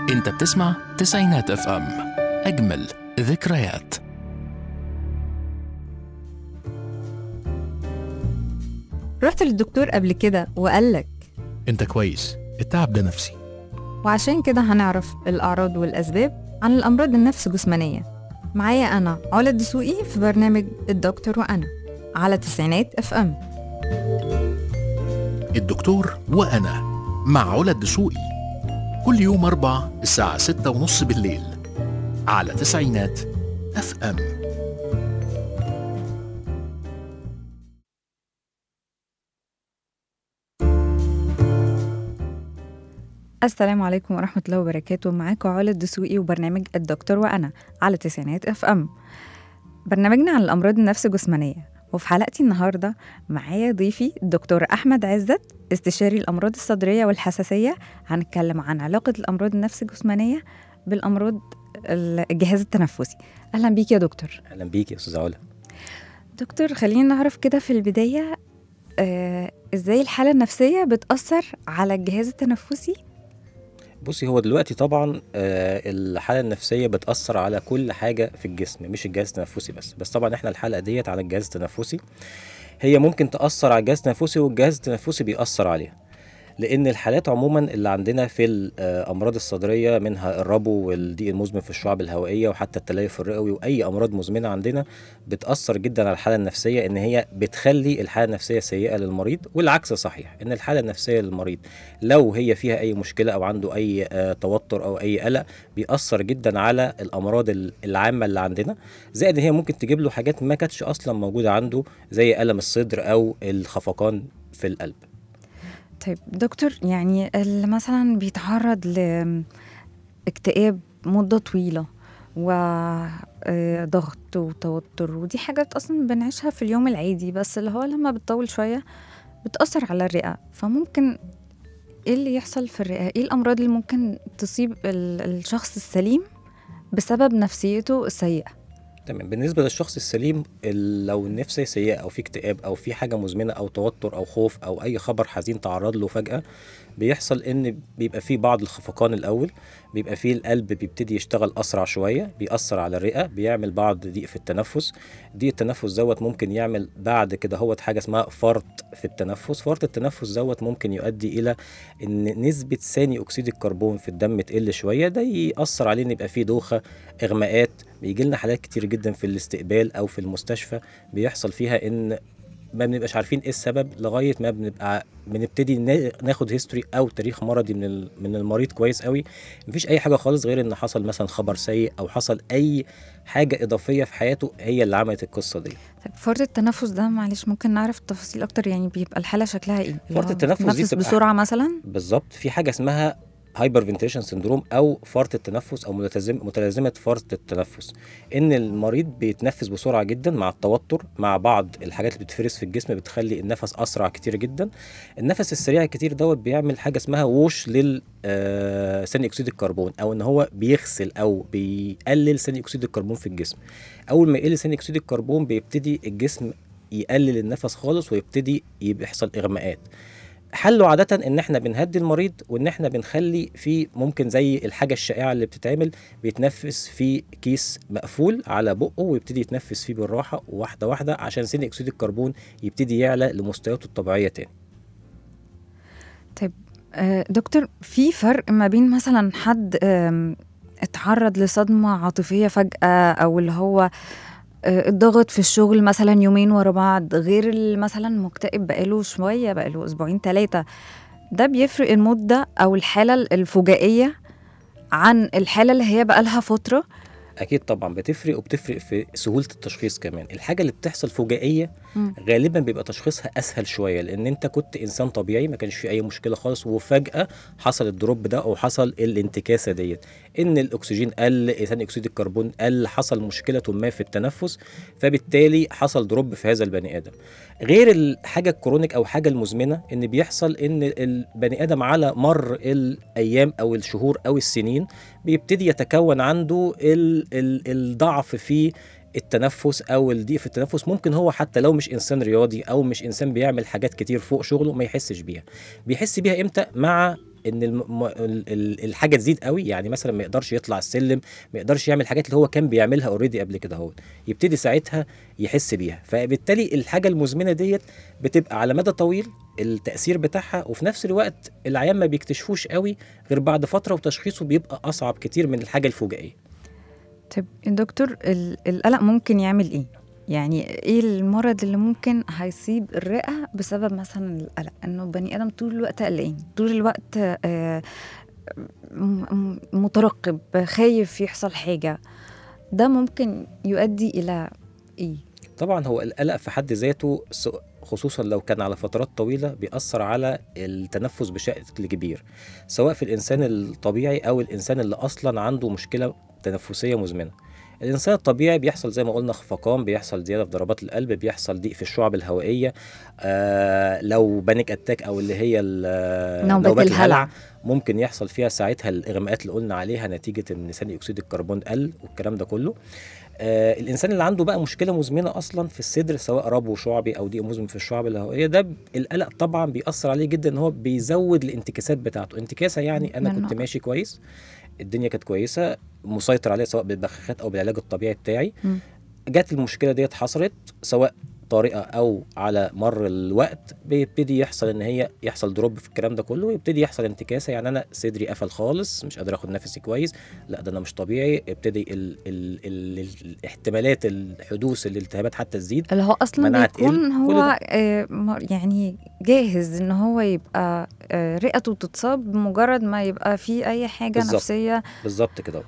انت بتسمع تسعينات اف ام اجمل ذكريات رحت للدكتور قبل كده وقالك انت كويس التعب ده نفسي وعشان كده هنعرف الأعراض والأسباب عن الأمراض النفس جسمانية معايا أنا علا الدسوقي في برنامج الدكتور وأنا على تسعينات اف ام الدكتور وانا مع علا الدسوقي كل يوم اربع الساعة ستة ونص بالليل على تسعينات اف ام السلام عليكم ورحمة الله وبركاته معاكم علا الدسوقي وبرنامج الدكتور وأنا على تسعينات اف ام برنامجنا عن الأمراض النفس الجسمانية وفي حلقتي النهاردة معايا ضيفي الدكتور أحمد عزت استشاري الأمراض الصدرية والحساسية هنتكلم عن علاقة الأمراض النفس الجسمانية بالأمراض الجهاز التنفسي أهلا بيك يا دكتور اهلا بيك يا استاذه علا دكتور خلينا نعرف كده في البداية آه ازاي الحالة النفسية بتأثر على الجهاز التنفسي بصي هو دلوقتي طبعا آه، الحاله النفسيه بتاثر على كل حاجه في الجسم مش الجهاز التنفسي بس بس طبعا احنا الحلقه ديت على الجهاز التنفسي هي ممكن تاثر على الجهاز التنفسي والجهاز التنفسي بيأثر عليها لان الحالات عموما اللي عندنا في الامراض الصدريه منها الربو والضيق المزمن في الشعب الهوائيه وحتى التليف الرئوي واي امراض مزمنه عندنا بتاثر جدا على الحاله النفسيه ان هي بتخلي الحاله النفسيه سيئه للمريض والعكس صحيح ان الحاله النفسيه للمريض لو هي فيها اي مشكله او عنده اي آه، توتر او اي قلق بيأثر جدا على الامراض ال- العامه اللي عندنا زائد ان هي ممكن تجيب له حاجات ما كانتش اصلا موجوده عنده زي الم الصدر او الخفقان في القلب طيب دكتور يعني اللي مثلا بيتعرض لاكتئاب مدة طويلة وضغط وتوتر ودي حاجات أصلا بنعيشها في اليوم العادي بس اللي هو لما بتطول شوية بتأثر على الرئة فممكن ايه اللي يحصل في الرئة ايه الأمراض اللي ممكن تصيب ال- الشخص السليم بسبب نفسيته السيئة تمام بالنسبه للشخص السليم ال- لو النفسيه سيئه او في اكتئاب او في حاجه مزمنه او توتر او خوف او اي خبر حزين تعرض له فجاه بيحصل ان بيبقى فيه بعض الخفقان الاول بيبقى فيه القلب بيبتدي يشتغل اسرع شويه بيأثر على الرئه بيعمل بعض ضيق في التنفس ضيق التنفس دوت ممكن يعمل بعد كده هوت حاجه اسمها فرط في التنفس فرط التنفس دوت ممكن يؤدي الى ان نسبه ثاني اكسيد الكربون في الدم تقل شويه ده يأثر عليه ان يبقى فيه دوخه اغماءات بيجي لنا حالات كتير جدا في الاستقبال او في المستشفى بيحصل فيها ان ما بنبقاش عارفين ايه السبب لغايه ما بنبقى بنبتدي نا- ناخد هيستوري او تاريخ مرضي من ال- من المريض كويس قوي مفيش اي حاجه خالص غير ان حصل مثلا خبر سيء او حصل اي حاجه اضافيه في حياته هي اللي عملت القصه دي طيب فرط التنفس ده معلش ممكن نعرف التفاصيل أكتر يعني بيبقى الحالة شكلها ايه؟ اللي فرط هو التنفس دي بتتنفس بتبقى- بسرعة مثلا بالظبط في حاجه اسمها هايبر فنتيشن سندروم او فرط التنفس او متلازم متلازمه فرط التنفس ان المريض بيتنفس بسرعه جدا مع التوتر مع بعض الحاجات اللي بتفرز في الجسم بتخلي النفس اسرع كتير جدا النفس السريع الكتير دوت بيعمل حاجه اسمها ووش لل آه، ثاني اكسيد الكربون او ان هو بيغسل او بيقلل ثاني اكسيد الكربون في الجسم اول ما يقل ثاني اكسيد الكربون بيبتدي الجسم يقلل النفس خالص ويبتدي يحصل اغماءات حله عادة ان احنا بنهدي المريض وان احنا بنخلي في ممكن زي الحاجة الشائعة اللي بتتعمل بيتنفس في كيس مقفول على بقه ويبتدي يتنفس فيه بالراحة واحدة واحدة عشان ثاني اكسيد الكربون يبتدي يعلى لمستوياته الطبيعية تاني طيب آه، دكتور في فرق ما بين مثلا حد آم، اتعرض لصدمة عاطفية فجأة أو اللي هو آه، اتضغط في الشغل مثلا يومين ورا بعض غير اللي مثلا مكتئب بقاله شوية بقاله أسبوعين ثلاثة ده بيفرق المدة أو الحالة الفجائية عن الحالة اللي هي بقالها فترة اكيد طبعا بتفرق وبتفرق في سهولة التشخيص كمان الحاجة اللي بتحصل فجائية مم. غالبا بيبقى تشخيصها اسهل شويه لان انت كنت انسان طبيعي ما كانش في اي مشكله خالص وفجاه حصل الدروب ده او حصل الانتكاسه ديت ان الاكسجين قل ثاني اكسيد الكربون قل حصل مشكله ما في التنفس فبالتالي حصل دروب في هذا البني ادم غير الحاجه الكرونيك او حاجه المزمنه ان بيحصل ان البني ادم على مر الايام او الشهور او السنين بيبتدي يتكون عنده ال ال الضعف في التنفس او الضيق في التنفس ممكن هو حتى لو مش انسان رياضي او مش انسان بيعمل حاجات كتير فوق شغله ما يحسش بيها بيحس بيها امتى مع ان الم... ال- ال- الحاجه تزيد قوي يعني مثلا ما يقدرش يطلع السلم ما يقدرش يعمل الحاجات اللي هو كان بيعملها اوريدي قبل كده هو يبتدي ساعتها يحس بيها فبالتالي الحاجه المزمنه ديت بتبقى على مدى طويل التاثير بتاعها وفي نفس الوقت العيان ما بيكتشفوش قوي غير بعد فتره وتشخيصه بيبقى اصعب كتير من الحاجه الفجائيه طب دكتور ال- القلق ممكن يعمل ايه؟ يعني ايه المرض اللي ممكن هيصيب الرئه بسبب مثلا القلق انه بني ادم طول الوقت قلقان طول الوقت آه، م- م- مترقب خايف يحصل حاجه ده ممكن يؤدي الى ايه طبعا هو القلق في حد ذاته س- خصوصا لو كان على فترات طويلة بيأثر على التنفس بشكل كبير سواء في الإنسان الطبيعي أو الإنسان اللي أصلا عنده مشكلة تنفسية مزمنة الإنسان الطبيعي بيحصل زي ما قلنا خفقان بيحصل زيادة في ضربات القلب بيحصل ضيق في الشعب الهوائية آه لو بانيك أتاك أو اللي هي ال- نوبات نوبات الهلع. ممكن يحصل فيها ساعتها الإغماءات اللي قلنا عليها نتيجة إن ثاني أكسيد الكربون قل والكلام ده كله آه الانسان اللي عنده بقى مشكله مزمنه اصلا في الصدر سواء ربو شعبي او ضيق مزمن في الشعب الهوائيه ده ب- القلق طبعا بيأثر عليه جدا ان هو بيزود الانتكاسات بتاعته انتكاسه يعني انا من كنت نقص. ماشي كويس الدنيا كانت كويسه مسيطر عليها سواء بالبخاخات او بالعلاج الطبيعي بتاعي مم. جت المشكله ديت حصلت سواء طارئه او على مر الوقت بيبتدي يحصل ان هي يحصل دروب في الكلام ده كله ويبتدي يحصل انتكاسه يعني انا صدري قفل خالص مش قادر اخد نفسي كويس لا ده انا مش طبيعي ابتدي ال ال ال الاحتمالات الحدوث الالتهابات حتى تزيد اللي هو اصلا مناعة بيكون تقل، كل هو ده. آه، م- يعني جاهز ان هو يبقى آه، رئته تتصاب بمجرد ما يبقى في اي حاجه بالظبط. نفسيه بالظبط كده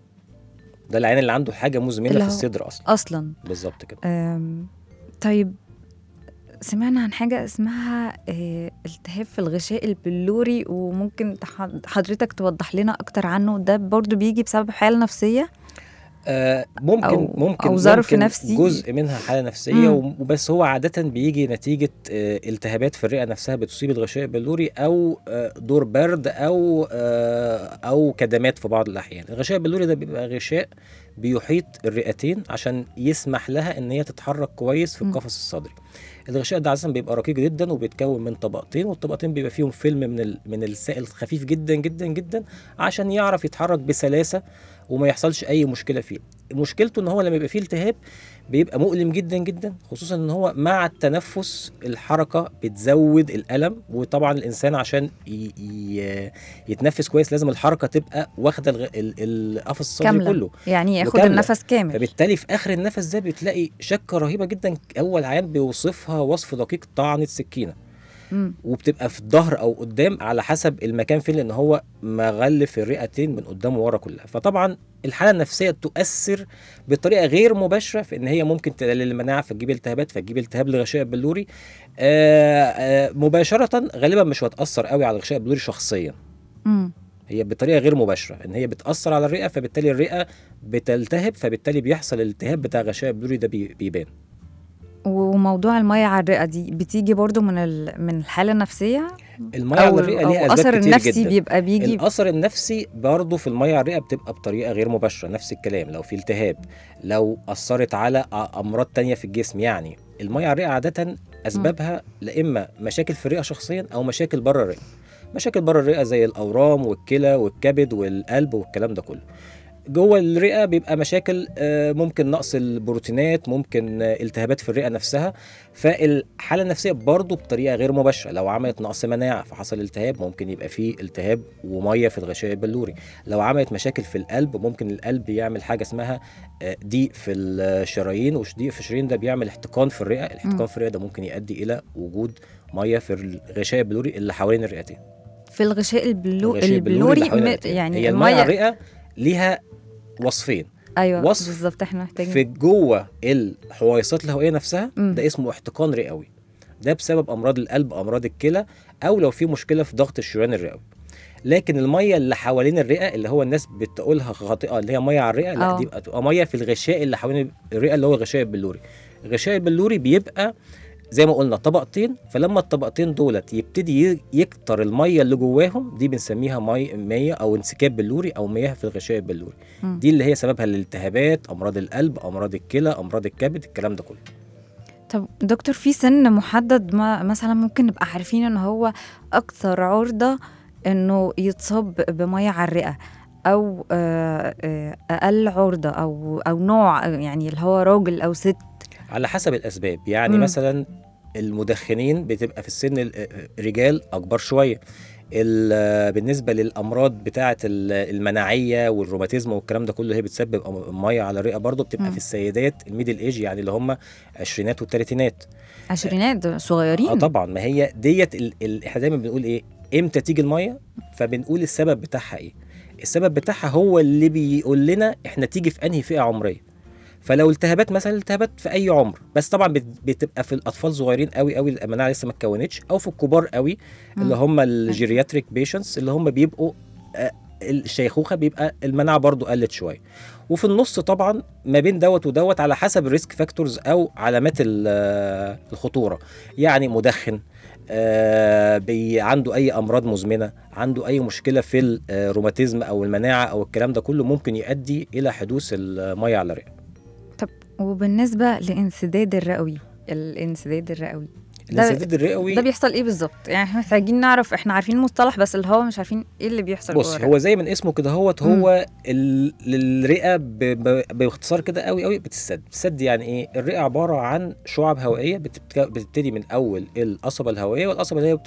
ده العيان اللي عنده حاجه مزمنه اللي في هو- الصدر اصلا اصلا بالظبط كده آم، طيب سمعنا عن حاجة اسمها آه، التهاب في الغشاء البلوري وممكن تح- حضرتك توضح لنا أكتر عنه ده برضو بيجي بسبب حالة نفسية آه ممكن أو- ممكن أو ظرف ممكن نفسي. جزء منها حاله نفسيه مم. وبس هو عاده بيجي نتيجه آه التهابات في الرئه نفسها بتصيب الغشاء البلوري او آه دور برد او آه او كدمات في بعض الاحيان الغشاء البلوري ده بيبقى غشاء بيحيط الرئتين عشان يسمح لها ان هي تتحرك كويس في مم. القفص الصدري الغشاء ده عاده بيبقى رقيق جدا وبيتكون من طبقتين والطبقتين بيبقى فيهم فيلم من ال... من السائل خفيف جدا جدا جدا عشان يعرف يتحرك بسلاسه وما يحصلش اي مشكله فيه مشكلته ان هو لما يبقى فيه التهاب بيبقى مؤلم جدا جدا خصوصا ان هو مع التنفس الحركه بتزود الالم وطبعا الانسان عشان ي... ي... يتنفس كويس لازم الحركه تبقى واخده الغ... ال- القفص الصدري كاملة. كله يعني ياخد وكاملة. النفس كامل فبالتالي في اخر النفس ده بتلاقي شكه رهيبه جدا اول عيان بيوصفها وصف دقيق طعنه سكينه مم. وبتبقى في الظهر او قدام على حسب المكان فين لان هو مغلف الرئتين من قدام وورا كلها فطبعا الحاله النفسيه تؤثر بطريقه غير مباشره في ان هي ممكن تقلل المناعه فتجيب التهابات فتجيب التهاب للغشاء البلوري آه آه مباشره غالبا مش هتاثر قوي على الغشاء البلوري شخصيا مم. هي بطريقه غير مباشره ان هي بتاثر على الرئه فبالتالي الرئه بتلتهب فبالتالي بيحصل الالتهاب بتاع غشاء البلوري ده بي- بيبان وموضوع المية على الرئة دي بتيجي برضو من ال... من الحالة النفسية الميه على أو, الرئه أو ليها اسباب أثر كتير النفسي جدا بيبقى بيجي الاثر النفسي برضه في الميه على الرئه بتبقى بطريقه غير مباشره نفس الكلام لو في التهاب لو اثرت على أ- امراض تانية في الجسم يعني الميه على الرئه عاده اسبابها لا اما مشاكل في الرئه شخصيا او مشاكل بره الرئه مشاكل بره الرئه زي الاورام والكلى والكبد والقلب والكلام ده كله جوه الرئه بيبقى مشاكل آه، ممكن نقص البروتينات ممكن آه، التهابات في الرئه نفسها فالحاله النفسيه برضو بطريقه غير مباشره لو عملت نقص مناعه فحصل التهاب ممكن يبقى فيه التهاب وميه في الغشاء البلوري لو عملت مشاكل في القلب ممكن القلب يعمل حاجه اسمها آه، ضيق في الشرايين وضيق في الشرايين ده بيعمل احتقان في الرئه الاحتقان مم. في الرئه ده ممكن يؤدي الى وجود ميه في الغشاء البلوري اللي حوالين الرئتين في الغشاء البلو... الغشاء البلوري اللي حوالين م... الرئتين. يعني هي الميه على المية الرئه ليها وصفين أيوة وصف بالظبط احنا محتاجين في جوه الحويصات الهوائيه نفسها مم. ده اسمه احتقان رئوي ده بسبب امراض القلب امراض الكلى او لو في مشكله في ضغط الشريان الرئوي لكن الميه اللي حوالين الرئه اللي هو الناس بتقولها خاطئه اللي هي ميه على الرئه لا آه. دي بقى تبقى ميه في الغشاء اللي حوالين الرئه اللي هو الغشاء البلوري الغشاء البلوري بيبقى زي ما قلنا طبقتين فلما الطبقتين دولت يبتدي ي- يكتر الميه اللي جواهم دي بنسميها مي ميه او انسكاب بلوري او مياه في الغشاء البلوري مم. دي اللي هي سببها الالتهابات امراض القلب امراض الكلى امراض الكبد الكلام ده كله طب دكتور في سن محدد ما مثلا ممكن نبقى عارفين ان هو اكثر عرضة انه يتصاب بميه على الرئه او آه، آه، اقل عرضه او او نوع آه، يعني اللي هو راجل او ست على حسب الاسباب يعني مم. مثلا المدخنين بتبقى في السن ال- رجال اكبر شويه ال- بالنسبه للامراض بتاعه ال- المناعيه والروماتيزم والكلام ده كله هي بتسبب أم- ميه على الرئه برضه بتبقى مم. في السيدات الميدل ايج يعني اللي هم عشرينات والثلاثينات عشرينات صغيرين اه طبعا ما هي ديت ال... ال... احنا دايما بنقول ايه امتى تيجي الميه فبنقول السبب بتاعها ايه السبب بتاعها هو اللي بيقول لنا احنا تيجي في انهي فئه عمريه فلو التهابات مثلا التهابات في اي عمر بس طبعا بت- بتبقى في الاطفال صغيرين قوي قوي المناعه لسه ما اتكونتش او في الكبار قوي اللي مم. هم الجيرياتريك بيشنتس اللي هم بيبقوا آه، الشيخوخه بيبقى المناعه برضو قلت شويه وفي النص طبعا ما بين دوت ودوت على حسب الريسك فاكتورز او علامات ال- آه، الخطوره يعني مدخن آه بي عنده اي امراض مزمنه عنده اي مشكله في الروماتيزم او المناعه او الكلام ده كله ممكن يؤدي الى حدوث الميه على الرئه وبالنسبه لانسداد الرئوي الانسداد الرئوي ده- الانسداد الرئوي ده بيحصل ايه بالظبط يعني احنا محتاجين نعرف احنا عارفين المصطلح بس اللي هو مش عارفين ايه اللي بيحصل بص جوه الرئة. هو زي من اسمه كده هوت مم. هو ال- الرئه ب- ب- باختصار كده قوي قوي بتسد بتسد يعني ايه الرئه عباره عن شعب هوائيه بتبت- بتبتدي من اول القصبه الهوائيه والقصبه الهوائيه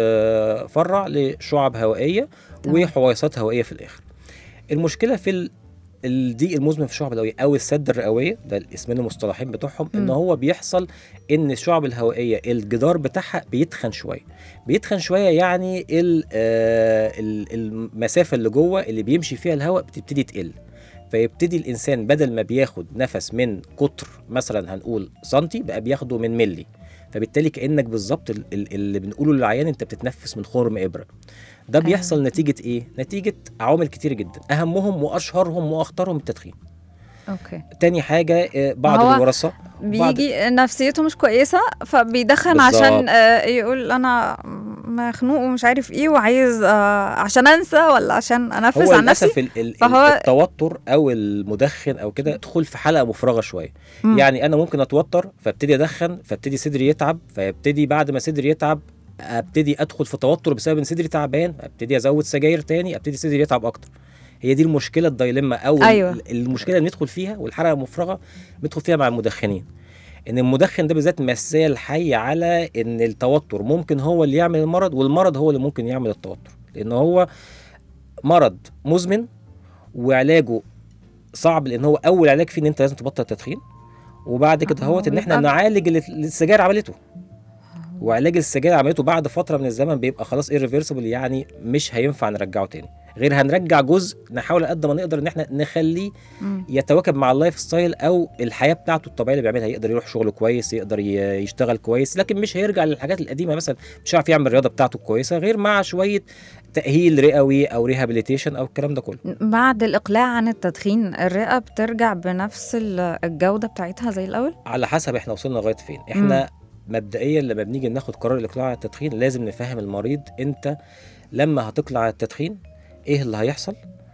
بتتفرع لشعب هوائيه تمام. وحويصات هوائيه في الاخر المشكله في ال- الضيق المزمن في الشعب الهوائيه او السد الرئويه ده الاسمين المصطلحين بتوعهم ان مم. هو بيحصل ان الشعب الهوائيه الجدار بتاعها بيتخن شويه بيتخن شويه يعني ال- آه، ال- المسافه اللي جوه اللي بيمشي فيها الهواء بتبتدي تقل فيبتدي الانسان بدل ما بياخد نفس من قطر مثلا هنقول سنتي بقى بياخده من ملي فبالتالي كانك بالظبط ال- ال- اللي بنقوله للعيان انت بتتنفس من خرم ابره ده أيوة. بيحصل نتيجه ايه نتيجه عوامل كتير جدا اهمهم واشهرهم واخطرهم التدخين اوكي تاني حاجه آه، بعض هو الوراثه بعض- بيجي نفسيته مش كويسه فبيدخن بالظبط. عشان آه، يقول انا مخنوق ومش عارف ايه وعايز آه، عشان انسى ولا عشان انفس هو عن نفسي للاسف ال- ال- فهو- التوتر او المدخن او كده يدخل في حلقه مفرغه شويه مم. يعني انا ممكن اتوتر فابتدي ادخن فابتدي صدري يتعب فيبتدي بعد ما صدري يتعب ابتدي ادخل في توتر بسبب ان صدري تعبان ابتدي ازود سجاير تاني ابتدي صدري يتعب اكتر هي دي المشكله الدايلما او ال- أيوة. المشكله اللي ندخل فيها والحلقه المفرغه ندخل فيها مع المدخنين ان المدخن ده بالذات مثال حي على ان التوتر ممكن هو اللي يعمل المرض والمرض هو اللي ممكن يعمل التوتر لان هو مرض مزمن وعلاجه صعب لان هو اول علاج فيه ان انت لازم تبطل التدخين وبعد كده آه، هوت ان احنا ويبقى- نعالج اللي اللي السجاير عملته وعلاج السجاير عملته بعد فتره من الزمن بيبقى خلاص irreversible يعني مش هينفع نرجعه تاني غير هنرجع جزء نحاول قد ما نقدر ان احنا نخليه مم. يتواكب مع اللايف ستايل او الحياه بتاعته الطبيعيه اللي بيعملها يقدر يروح شغله كويس يقدر ي- يشتغل كويس لكن مش هيرجع للحاجات القديمه مثلا مش هيعرف يعمل الرياضه بتاعته كويسه غير مع شويه تاهيل رئوي او ريهابيليتيشن او الكلام ده كله بعد الاقلاع عن التدخين الرئه بترجع بنفس ال- الجوده بتاعتها زي الاول على حسب احنا وصلنا لغايه فين احنا مبدئيا لما بنيجي ناخد قرار الاقلاع عن التدخين لازم نفهم المريض انت لما هتقلع عن التدخين ايه اللي هيحصل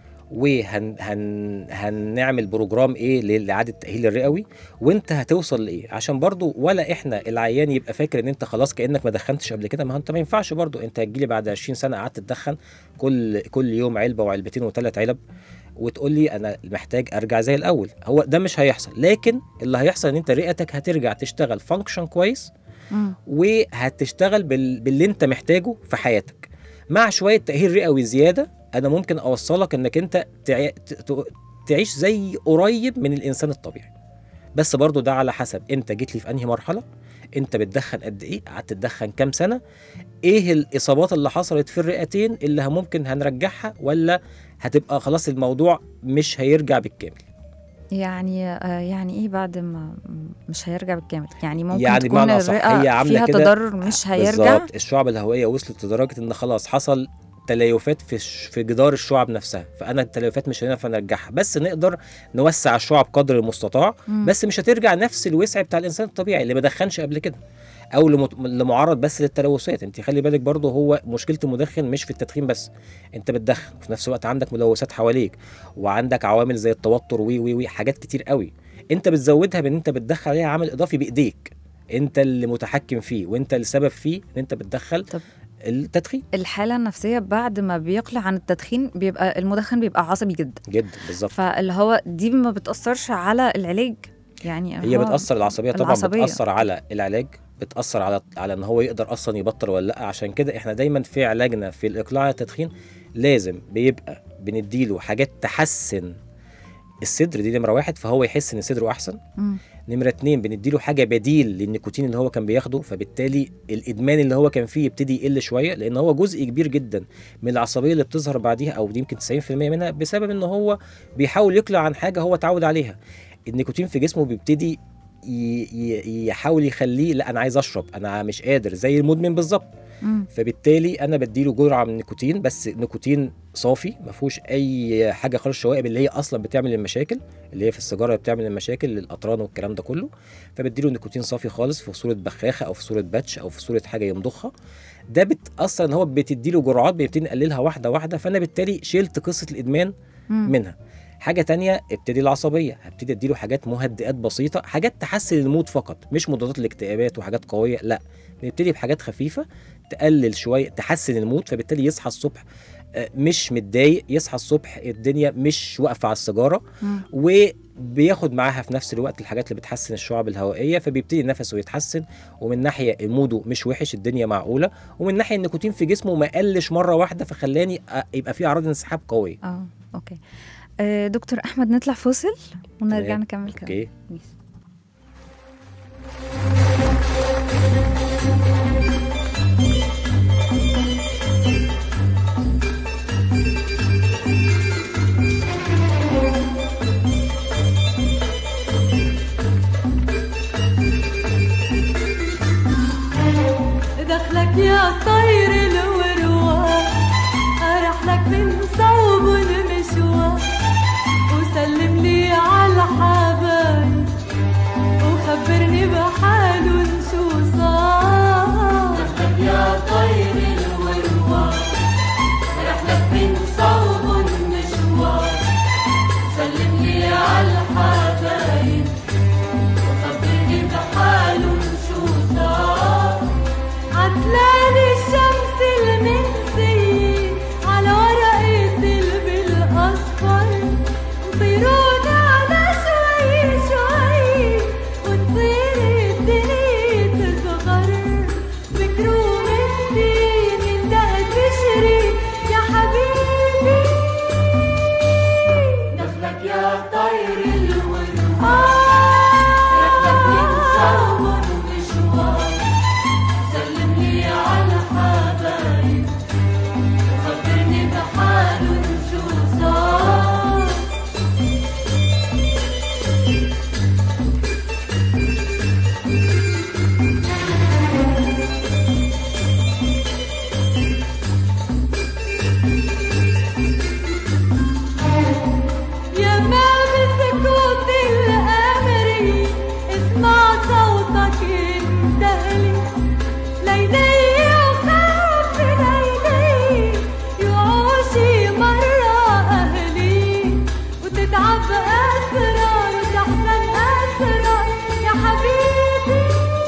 وهن هن هنعمل بروجرام ايه ل- لاعاده التاهيل الرئوي وانت هتوصل لايه عشان برضو ولا احنا العيان يبقى فاكر ان انت خلاص كانك ما دخنتش قبل كده ما هو انت ما ينفعش برضو انت هتجيلي بعد 20 سنه قعدت تدخن كل كل يوم علبه وعلبتين وثلاث علب وتقول لي انا محتاج ارجع زي الاول هو ده مش هيحصل لكن اللي هيحصل ان انت رئتك هترجع تشتغل فانكشن كويس مم. وهتشتغل بال... باللي انت محتاجه في حياتك مع شويه تاهيل رئوي زياده انا ممكن اوصلك انك انت تع... ت... ت... تعيش زي قريب من الانسان الطبيعي بس برضو ده على حسب انت جيت لي في انهي مرحله انت بتدخن قد ايه قعدت تدخن كام سنه ايه الاصابات اللي حصلت في الرئتين اللي ممكن هنرجعها ولا هتبقى خلاص الموضوع مش هيرجع بالكامل يعني آه يعني ايه بعد ما مش هيرجع بالكامل يعني ممكن يعني تكون بمعنى أصح الرئه هي عاملة فيها كده تضرر مش هيرجع بالظبط الشعب الهوائيه وصلت لدرجه ان خلاص حصل تليفات في الش- في جدار الشعب نفسها فانا التليفات مش هنعرف نرجعها بس نقدر نوسع الشعب قدر المستطاع مم. بس مش هترجع نفس الوسع بتاع الانسان الطبيعي اللي ما دخنش قبل كده او لمت- اللي معرض بس للتلوثات انت خلي بالك برضه هو مشكله المدخن مش في التدخين بس انت بتدخن وفي نفس الوقت عندك ملوثات حواليك وعندك عوامل زي التوتر وي وي وي حاجات كتير قوي انت بتزودها بان انت بتدخل عليها عامل اضافي بايديك انت اللي متحكم فيه وانت اللي سبب فيه ان انت بتدخل طب التدخين الحاله النفسيه بعد ما بيقلع عن التدخين بيبقى المدخن بيبقى عصبي جدا جدا بالظبط فاللي هو دي ما بتاثرش على العلاج يعني هي هو بتاثر العصبيه طبعا العصبية. بتاثر على العلاج بتاثر على على ان هو يقدر اصلا يبطل ولا لا عشان كده احنا دايما في علاجنا في الاقلاع عن التدخين لازم بيبقى بنديله حاجات تحسن الصدر دي نمره واحد فهو يحس ان صدره احسن مم. نمرة اتنين بنديله حاجة بديل للنيكوتين اللي هو كان بياخده فبالتالي الإدمان اللي هو كان فيه يبتدي يقل شوية لأن هو جزء كبير جدا من العصبية اللي بتظهر بعديها أو دي يمكن 90% منها بسبب إن هو بيحاول يقلع عن حاجة هو اتعود عليها النيكوتين في جسمه بيبتدي ي- ي- يحاول يخليه لا أنا عايز أشرب أنا مش قادر زي المدمن بالظبط مم. فبالتالي انا بديله جرعه من النيكوتين بس نيكوتين صافي ما فيهوش اي حاجه خالص شوائب اللي هي اصلا بتعمل المشاكل اللي هي في السيجاره اللي بتعمل المشاكل للاطران والكلام ده كله فبديله نيكوتين صافي خالص في صوره بخاخه او في صوره باتش او في صوره حاجه يمضخها ده بتاثر ان هو بتديله جرعات بيبتدي نقللها واحده واحده فانا بالتالي شلت قصه الادمان مم. منها حاجه تانية ابتدي العصبيه هبتدي اديله حاجات مهدئات بسيطه حاجات تحسن المود فقط مش مضادات الاكتئابات وحاجات قويه لا بنبتدي بحاجات خفيفه تقلل شويه تحسن المود فبالتالي يصحى الصبح آه، مش متضايق يصحى الصبح الدنيا مش واقفه على السيجاره مم. وبياخد معاها في نفس الوقت الحاجات اللي بتحسن الشعب الهوائيه فبيبتدي نفسه يتحسن ومن ناحيه موده مش وحش الدنيا معقوله ومن ناحيه النيكوتين في جسمه ما قلش مره واحده فخلاني آه، يبقى في اعراض انسحاب قويه اه اوكي آه دكتور احمد نطلع فاصل ونرجع تمام. نكمل كلام اوكي ماشي. دخلك يا طير الورواح أرح لك من صوب المشوار وسلم لي على الحبايب وخبرني بحالهم شو صار دخلك يا طير الورواح أرح لك من صوب المشوار سلم لي على الحبايب وخبرني بحالهم شو صار عتلال الشمس المنسية على ورقة الب الأصفر نطيرون على شوي شوي وتصير الدنيا تصغر بكروا مني من ده تشري يا حبيبي دخلك يا طير الورد رحلك من صور مشوار سلم لي على حبايب وخبرني بحالهم شو صار يا ما بسكوت الأمري اسمع صوتك يندهلي ليلي وخاف ليلي يعوشي مرة أهلي وتتعب أسرار وتحزن أسرار يا حبيبي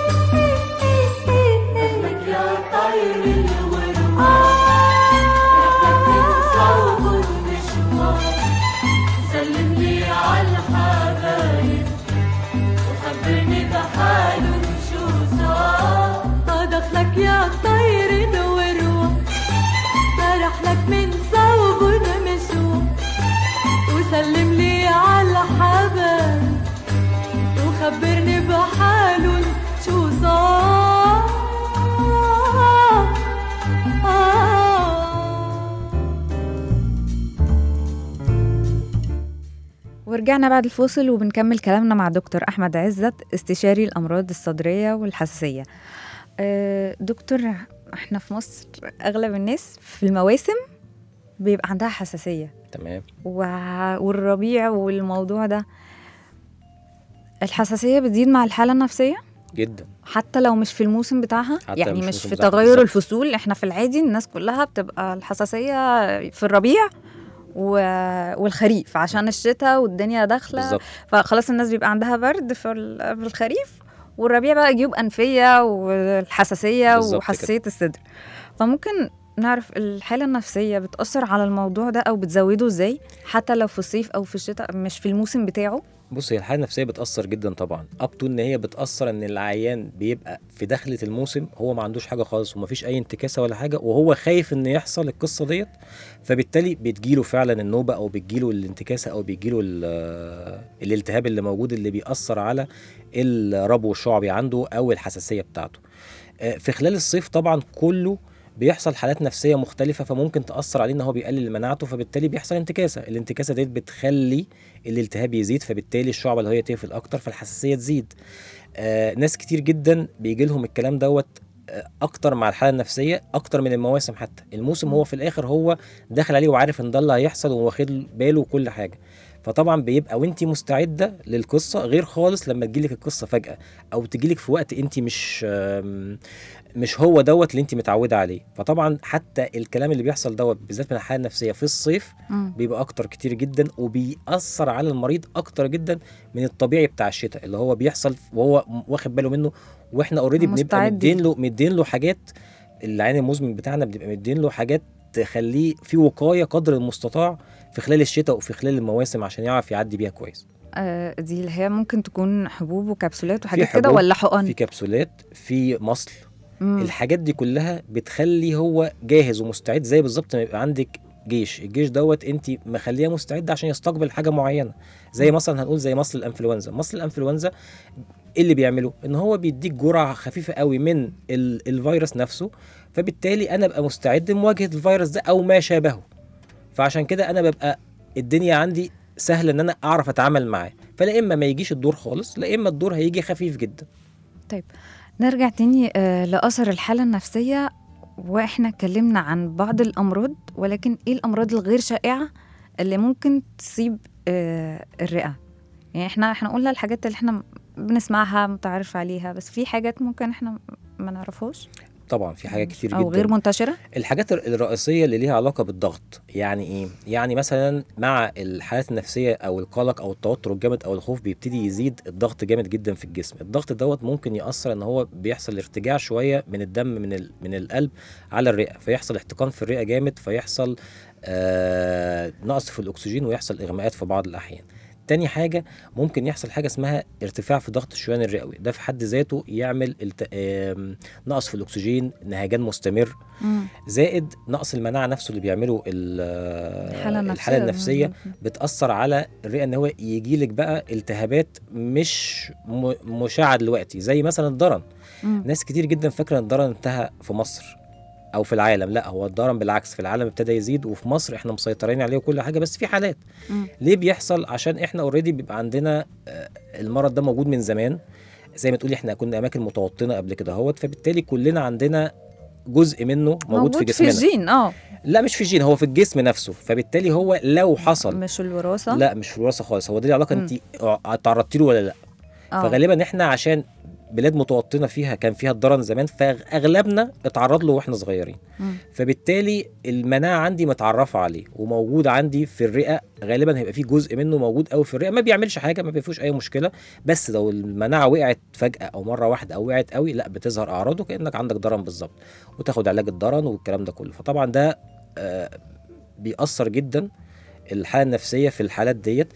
رحلك يا طير الورد رحلك من صوب المشوار سلم لي على الحبايب وخبرني بحالهم شو صار آه دخلك يا طير الوروح سرح لك من صوب المشوار وسلم لي على الحبايب وخبرني بحالهم شو صار ورجعنا بعد الفاصل وبنكمل كلامنا مع دكتور احمد عزت استشاري الامراض الصدريه والحساسيه آه، دكتور احنا في مصر اغلب الناس في المواسم بيبقى عندها حساسيه تمام وع- والربيع والموضوع ده الحساسيه بتزيد مع الحاله النفسيه جدا حتى لو مش في الموسم بتاعها حتى يعني مش مش الموسم في بتاعها تغير بالظبط. الفصول احنا في العادي الناس كلها بتبقى الحساسيه في الربيع و... والخريف عشان الشتاء والدنيا داخله بالظبط فخلاص الناس بيبقى عندها برد في, ال- في الخريف والربيع بقى جيوب انفيه والحساسيه بالظبط وحساسيه الصدر فممكن نعرف الحالة النفسية بتأثر على الموضوع ده أو بتزوده ازاي حتى لو في الصيف أو في الشتاء مش في الموسم بتاعه بص هي الحاله النفسيه بتاثر جدا طبعا اب تو ان هي بتاثر ان العيان بيبقى في دخله الموسم هو ما عندوش حاجه خالص ومفيش اي انتكاسه ولا حاجه وهو خايف ان يحصل القصه ديت فبالتالي بتجيله فعلا النوبه او بتجيله الانتكاسه او بتجيله ال- الالتهاب اللي موجود اللي بيأثر على الربو الشعبي عنده او الحساسيه بتاعته آه، في خلال الصيف طبعا كله بيحصل حالات نفسيه مختلفه فممكن تاثر عليه ان هو بيقلل مناعته فبالتالي بيحصل انتكاسه الانتكاسه ديت بتخلي الالتهاب يزيد فبالتالي الشعبه اللي هي تقفل اكتر فالحساسيه تزيد آه ناس كتير جدا بيجي لهم الكلام دوت آه، اكتر مع الحاله النفسيه اكتر من المواسم حتى الموسم هو في الاخر هو داخل عليه وعارف ان ده اللي هيحصل وواخد باله وكل حاجه فطبعا بيبقى وانت مستعده للقصه غير خالص لما تجيلك القصه فجاه او تجيلك في وقت انت مش آم، مش هو دوت اللي انت متعوده عليه فطبعا حتى الكلام اللي بيحصل دوت بالذات من الحاله النفسيه في الصيف مم. بيبقى اكتر كتير جدا وبيأثر على المريض اكتر جدا من الطبيعي بتاع الشتاء اللي هو بيحصل وهو م- واخد باله منه واحنا اوريدي بنبقى مستعد مدين له مدين له حاجات العين المزمن بتاعنا بنبقى مدين له حاجات تخليه في وقايه قدر المستطاع في خلال الشتاء وفي خلال المواسم عشان يعرف يعدي بيها كويس آه دي اللي هي ممكن تكون حبوب وكبسولات وحاجات حبوب، كده ولا في حقن كبسولات في مصل مم. الحاجات دي كلها بتخلي هو جاهز ومستعد زي بالظبط ما يبقى عندك جيش الجيش دوت انت مخليه مستعد عشان يستقبل حاجه معينه زي مثلا هنقول زي مصل الانفلونزا مصل الانفلونزا ايه اللي بيعمله ان هو بيديك جرعه خفيفه قوي من ال- الفيروس نفسه فبالتالي انا ابقى مستعد لمواجهه الفيروس ده او ما شابهه فعشان كده انا ببقى الدنيا عندي سهله ان انا اعرف اتعامل معاه فلا اما ما يجيش الدور خالص لا اما الدور هيجي خفيف جدا نرجع تاني آه لأثر الحالة النفسية واحنا اتكلمنا عن بعض الأمراض ولكن ايه الأمراض الغير شائعة اللي ممكن تصيب آه الرئة يعني احنا احنا قلنا الحاجات اللي احنا بنسمعها متعرف عليها بس في حاجات ممكن احنا ما نعرفهاش طبعا في حاجات كتير او جدا غير منتشرة الحاجات الر- الرئيسيه اللي ليها علاقه بالضغط يعني ايه يعني مثلا مع الحالات النفسيه او القلق او التوتر الجامد او الخوف بيبتدي يزيد الضغط جامد جدا في الجسم الضغط دوت ممكن ياثر ان هو بيحصل ارتجاع شويه من الدم من ال- من القلب على الرئه فيحصل احتقان في الرئه جامد فيحصل آه نقص في الاكسجين ويحصل اغماءات في بعض الاحيان تاني حاجة ممكن يحصل حاجة اسمها ارتفاع في ضغط الشريان الرئوي ده في حد ذاته يعمل الت... آم، نقص في الأكسجين نهجان مستمر مم. زائد نقص المناعه نفسه اللي بيعمله ال- الحالة النفسية الحاله النفسيه بتاثر على الرئه ان هو يجي لك بقى التهابات مش م- مشعه دلوقتي زي مثلا الضرن مم. ناس كتير جدا فاكره ان الضرن انتهى في مصر او في العالم لا هو الضرن بالعكس في العالم ابتدى يزيد وفي مصر احنا مسيطرين عليه وكل حاجه بس في حالات مم. ليه بيحصل عشان احنا اوريدي بيبقى عندنا آه، المرض ده موجود من زمان زي ما تقولي احنا كنا اماكن متوطنه قبل كده اهوت فبالتالي كلنا عندنا جزء موجود, موجود في جسمنا في الجين اه لا مش في الجين هو في الجسم نفسه فبالتالي هو لو حصل مش الوراثة لا مش في الوراثه خالص هو ده ليه علاقه مم. انت تعرضتي له ولا لا آه. فغالبا احنا عشان بلاد متوطنه فيها كان فيها الضرن زمان فاغلبنا اتعرض له واحنا صغيرين مم. فبالتالي المناعه عندي متعرفه عليه وموجود عندي في الرئه غالبا هيبقى فيه جزء منه موجود قوي في الرئه ما بيعملش حاجه ما فيهوش اي مشكله بس لو المناعه وقعت فجاه او مره واحده او وقعت قوي لا بتظهر اعراضه كانك عندك ضرن بالظبط وتاخد علاج الضرن والكلام ده كله فطبعا ده آه بيأثر جدا الحاله النفسيه في الحالات ديت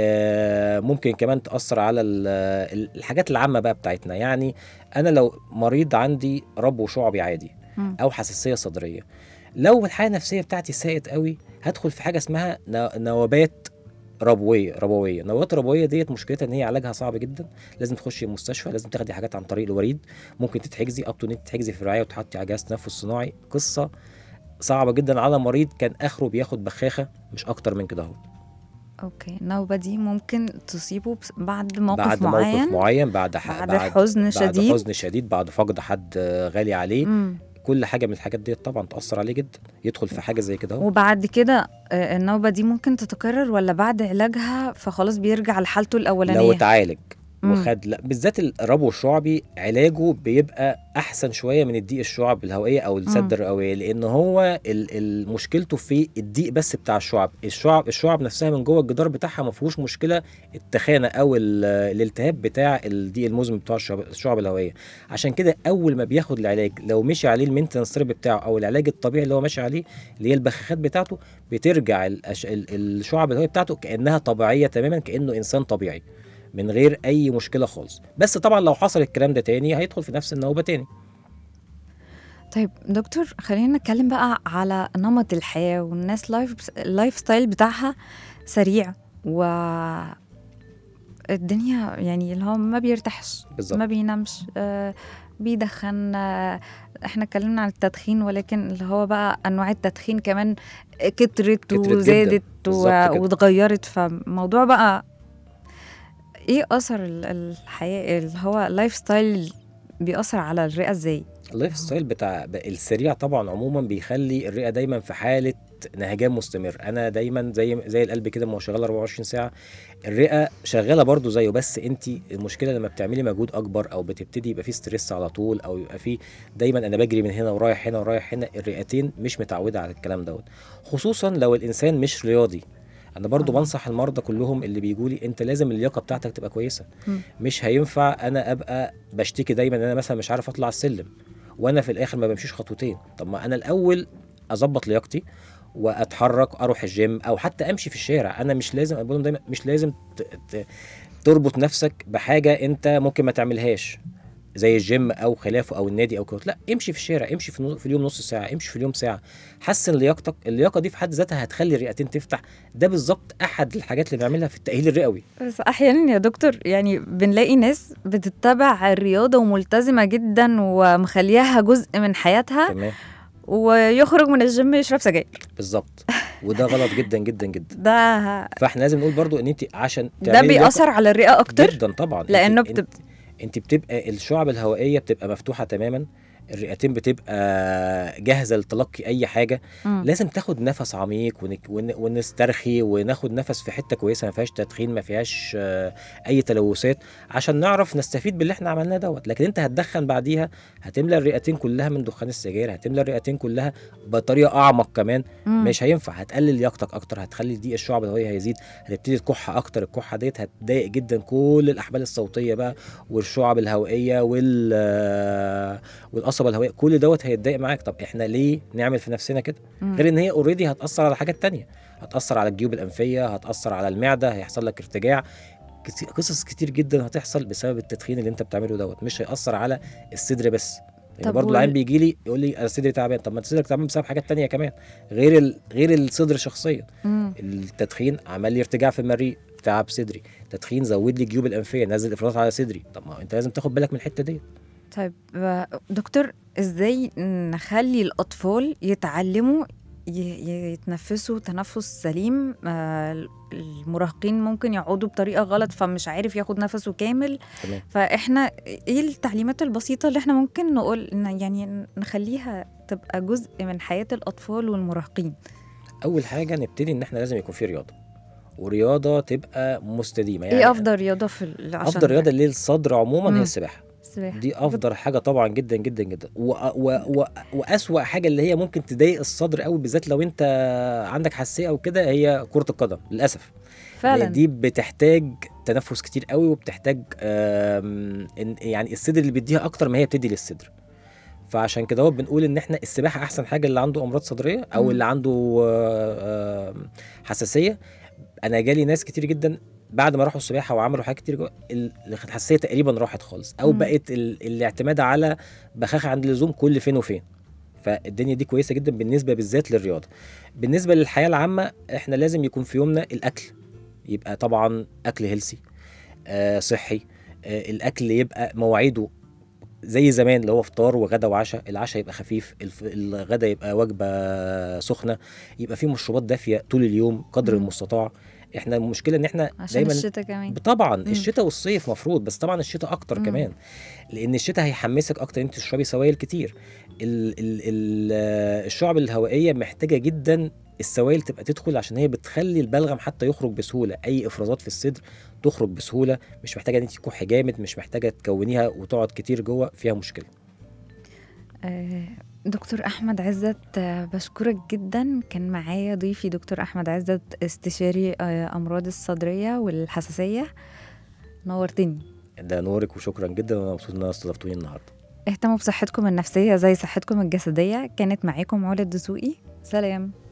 آه، ممكن كمان تأثر على ال- ال- الحاجات العامة بقى بتاعتنا يعني أنا لو مريض عندي ربو شعبي عادي مم. أو حساسية صدرية لو الحالة النفسية بتاعتي ساءت قوي هدخل في حاجة اسمها ن- نوبات ربويه ربويه نوبات ربويه ديت مشكلتها ان هي علاجها صعب جدا لازم تخشي المستشفى لازم تاخدي حاجات عن طريق الوريد ممكن تتحجزي اب تو تتحجزي في الرعايه وتحطي على جهاز تنفس صناعي قصه صعبه جدا على مريض كان اخره بياخد بخاخه مش اكتر من كده اهو اوكي النوبة دي ممكن تصيبه بس- بعد موقف بعد معين موقف معين بعد ح... بعد حزن بعد شديد. حزن شديد بعد فقد حد آه، غالي عليه مم. كل حاجه من الحاجات دي طبعا تاثر عليه جدا يدخل في حاجه زي كده اهو وبعد كده آه، النوبة دي ممكن تتكرر ولا بعد علاجها فخلاص بيرجع لحالته لو الأولانية اتعالج مم. وخد لا بالذات الربو الشعبي علاجه بيبقى احسن شويه من الضيق الشعب الهوائيه او السد الرئويه لان هو ال- ال- مشكلته في الضيق بس بتاع الشعب الشعب الشعب نفسها من جوه الجدار بتاعها ما فيهوش مشكله التخانه او ال- الالتهاب بتاع الضيق المزمن بتاع الشعب, الشعب الهوائيه عشان كده اول ما بياخد العلاج لو مشي عليه المينتنس ثيرابي بتاعه او العلاج الطبيعي اللي هو ماشي عليه اللي هي البخاخات بتاعته بترجع الأش... ال- الشعب الهوائيه بتاعته كانها طبيعيه تماما كانه انسان طبيعي من غير اي مشكله خالص بس طبعا لو حصل الكلام ده تاني هيدخل في نفس النوبه تاني طيب دكتور خلينا نتكلم بقى على نمط الحياة والناس لايف اللايف ستايل بتاعها سريع و الدنيا يعني اللي هو ما بيرتاحش بالظبط ما بينامش آه بيدخن آه احنا اتكلمنا عن التدخين ولكن اللي هو بقى انواع التدخين كمان كترت كترت جداً. وزادت و- بالظبط كده. واتغيرت فالموضوع بقى ايه اثر ال- الحياة اللي هو اللايف ستايل بيأثر على الرئة ازاي؟ اللايف ستايل بتاع ب- السريع طبعا عموما بيخلي الرئه دايما في حاله نهجان مستمر انا دايما زي زي القلب كده ما هو شغال 24 ساعه الرئه شغاله برضو زيه بس انت المشكله لما بتعملي مجهود اكبر او بتبتدي يبقى في ستريس على طول او يبقى في دايما انا بجري من هنا ورايح هنا ورايح هنا الرئتين مش متعوده على الكلام دوت خصوصا لو الانسان مش رياضي انا برضو آه. بنصح المرضى كلهم اللي بيجوا لي انت لازم اللياقه بتاعتك تبقى كويسه مم. مش هينفع انا ابقى بشتكي دايما ان انا مثلا مش عارف اطلع السلم وانا في الاخر ما بمشيش خطوتين طب ما انا الاول اظبط لياقتي واتحرك اروح الجيم او حتى امشي في الشارع انا مش لازم أقول لهم دايما مش لازم ت... ت... تربط نفسك بحاجه انت ممكن ما تعملهاش زي الجيم او خلافه او النادي او كده لا امشي في الشارع امشي في, نو- في اليوم نص ساعه امشي في اليوم ساعه حسن لياقتك اللياقه دي في حد ذاتها هتخلي الرئتين تفتح ده بالظبط احد الحاجات اللي بنعملها في التاهيل الرئوي بس احيانا يا دكتور يعني بنلاقي ناس بتتبع الرياضه وملتزمه جدا ومخليها جزء من حياتها تمام ويخرج من الجيم يشرب سجاير بالظبط وده غلط جدا جدا جدا ده فاحنا لازم نقول برضو ان انت عشان ده تعملي لياقة- بيأثر على الرئه اكتر جدا طبعا انت- لأنه انت, بتب- انت بتبقى الشعب الهوائيه بتبقى مفتوحه تماما الرئتين بتبقى جاهزه لتلقي اي حاجه مم. لازم تاخد نفس عميق ون... ون... ونسترخي وناخد نفس في حته كويسه ما فيهاش تدخين ما فيهاش آه، اي تلوثات عشان نعرف نستفيد باللي احنا عملناه دوت لكن انت هتدخن بعديها هتملى الرئتين كلها من دخان السجاير هتملى الرئتين كلها بطريقه اعمق كمان مم. مش هينفع هتقلل لياقتك اكتر هتخلي ضيق الشعب الهوائي هيزيد هتبتدي تكح اكتر الكحه ديت هتضايق جدا كل الاحبال الصوتيه بقى والشعب الهوائيه وال آه، والقصبه الهوائيه كل دوت هيتضايق معاك طب احنا ليه نعمل في نفسنا كده مم. غير ان هي اوريدي هتاثر على حاجات تانية هتاثر على الجيوب الانفيه هتاثر على المعده هيحصل لك ارتجاع كت- قصص كتير جدا هتحصل بسبب التدخين اللي انت بتعمله دوت مش هيأثر على الصدر بس طب يعني برضه وال- العين بيجي لي يقول لي انا صدري تعبان طب ما انت صدرك تعبان بسبب حاجات تانية كمان غير ال... غير الصدر شخصيا مم. التدخين عمل لي ارتجاع في المريء تعب صدري تدخين زود لي الجيوب الانفيه نزل افراط على صدري طب ما انت لازم تاخد بالك من الحته دي طيب آه، دكتور ازاي نخلي الاطفال يتعلموا ي- ي- يتنفسوا تنفس سليم آه، المراهقين ممكن يقعدوا بطريقه غلط فمش عارف ياخد نفسه كامل تمام فاحنا ايه التعليمات البسيطه اللي احنا ممكن نقول إن- يعني نخليها تبقى جزء من حياه الاطفال والمراهقين اول حاجه نبتدي ان احنا لازم يكون في رياضه ورياضه تبقى مستديمه يعني ايه افضل رياضه في ال- عشان افضل رياضه للصدر عموما مم. هي السباحه السباحة. دي افضل حاجه طبعا جدا جدا جدا و و و واسوا حاجه اللي هي ممكن تضايق الصدر قوي بالذات لو انت عندك حساسيه او كده هي كره القدم للاسف فعلا لأن دي بتحتاج تنفس كتير قوي وبتحتاج آم، إن- يعني الصدر اللي بيديها اكتر ما هي بتدي للصدر فعشان كده هو بنقول ان احنا السباحه احسن حاجه اللي عنده امراض صدريه او مم. اللي عنده آه، آم، حساسيه انا جالي ناس كتير جدا بعد ما راحوا السباحه وعملوا حاجات كتير جوه ال- الحساسيه تقريبا راحت خالص او مم. بقت ال- الاعتماد على بخاخه عند اللزوم كل فين وفين فالدنيا دي كويسه جدا بالنسبه بالذات للرياضه بالنسبه للحياه العامه احنا لازم يكون في يومنا الاكل يبقى طبعا اكل هيلسي آه صحي آه الاكل يبقى مواعيده زي زمان اللي هو فطار وغدا وعشاء العشاء يبقى خفيف الف- الغدا يبقى وجبه سخنه يبقى فيه مشروبات دافيه طول اليوم قدر مم. المستطاع احنا المشكله ان احنا عشان دايما الشتاء كمان طبعا الشتاء والصيف مفروض بس طبعا الشتاء اكتر مم. كمان لان الشتاء هيحمسك اكتر انت تشربي سوائل كتير ال ال ال الشعب الهوائيه محتاجه جدا السوائل تبقى تدخل عشان هي بتخلي البلغم حتى يخرج بسهوله اي افرازات في الصدر تخرج بسهوله مش محتاجه ان انت تكحي جامد مش محتاجه تكونيها وتقعد كتير جوه فيها مشكله آه، دكتور احمد عزت آه، بشكرك جدا كان معايا ضيفي دكتور احمد عزت استشاري آه، امراض الصدريه والحساسيه نورتني ده نورك وشكرا جدا وانا مبسوط ان انا استضفتوني النهارده اهتموا بصحتكم النفسيه زي صحتكم الجسديه كانت معاكم علا الدسوقي سلام